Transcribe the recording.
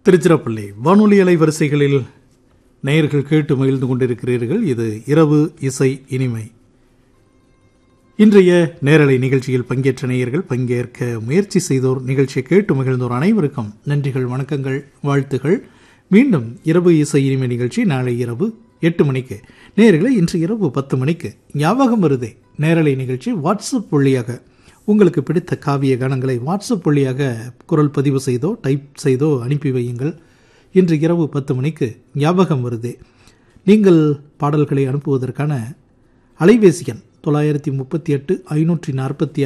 திருச்சிராப்பள்ளி வானொலி அலைவரிசைகளில் நேயர்கள் கேட்டு மகிழ்ந்து கொண்டிருக்கிறீர்கள் இது இரவு இசை இனிமை இன்றைய நேரலை நிகழ்ச்சியில் பங்கேற்ற நேயர்கள் பங்கேற்க முயற்சி செய்தோர் நிகழ்ச்சியை கேட்டு மகிழ்ந்தோர் அனைவருக்கும் நன்றிகள் வணக்கங்கள் வாழ்த்துகள் மீண்டும் இரவு இசை இனிமை நிகழ்ச்சி நாளை இரவு எட்டு மணிக்கு நேயர்களை இன்று இரவு பத்து மணிக்கு ஞாபகம் வருதே நேரலை நிகழ்ச்சி வாட்ஸ்அப் வழியாக உங்களுக்கு பிடித்த காவிய கானங்களை வாட்ஸ்அப் வழியாக குரல் பதிவு செய்தோ டைப் செய்தோ அனுப்பி வையுங்கள் இன்று இரவு பத்து மணிக்கு ஞாபகம் வருதே நீங்கள் பாடல்களை அனுப்புவதற்கான அலைபேசி எண் தொள்ளாயிரத்தி முப்பத்தி எட்டு ஐநூற்றி நாற்பத்தி